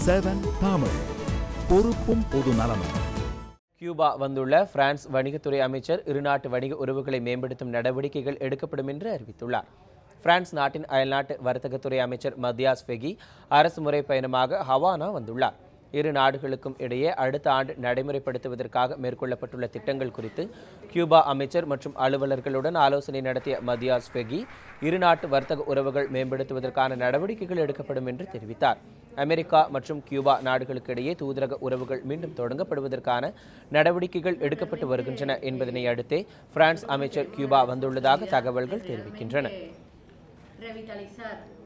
seven Tamil பொறுப்பும் பொது நலமும் கியூபா வந்துள்ள பிரான்ஸ் வணிகத்துறை அமைச்சர் இருநாட்டு வணிக உறவுகளை மேம்படுத்தும் நடவடிக்கைகள் எடுக்கப்படும் என்று அறிவித்துள்ளார் பிரான்ஸ் நாட்டின் அயல்நாட்டு வர்த்தகத்துறை அமைச்சர் மத்தியாஸ் ஃபெகி அரசு முறை பயணமாக ஹவானா வந்துள்ளார் இரு நாடுகளுக்கும் இடையே அடுத்த ஆண்டு நடைமுறைப்படுத்துவதற்காக மேற்கொள்ளப்பட்டுள்ள திட்டங்கள் குறித்து கியூபா அமைச்சர் மற்றும் அலுவலர்களுடன் ஆலோசனை நடத்திய மத்தியாஸ் ஃபெகி இரு நாட்டு வர்த்தக உறவுகள் மேம்படுத்துவதற்கான நடவடிக்கைகள் எடுக்கப்படும் என்று தெரிவித்தார் அமெரிக்கா மற்றும் கியூபா நாடுகளுக்கு இடையே தூதரக உறவுகள் மீண்டும் தொடங்கப்படுவதற்கான நடவடிக்கைகள் எடுக்கப்பட்டு வருகின்றன என்பதனை அடுத்தே பிரான்ஸ் அமைச்சர் கியூபா வந்துள்ளதாக தகவல்கள் தெரிவிக்கின்றன revitalizar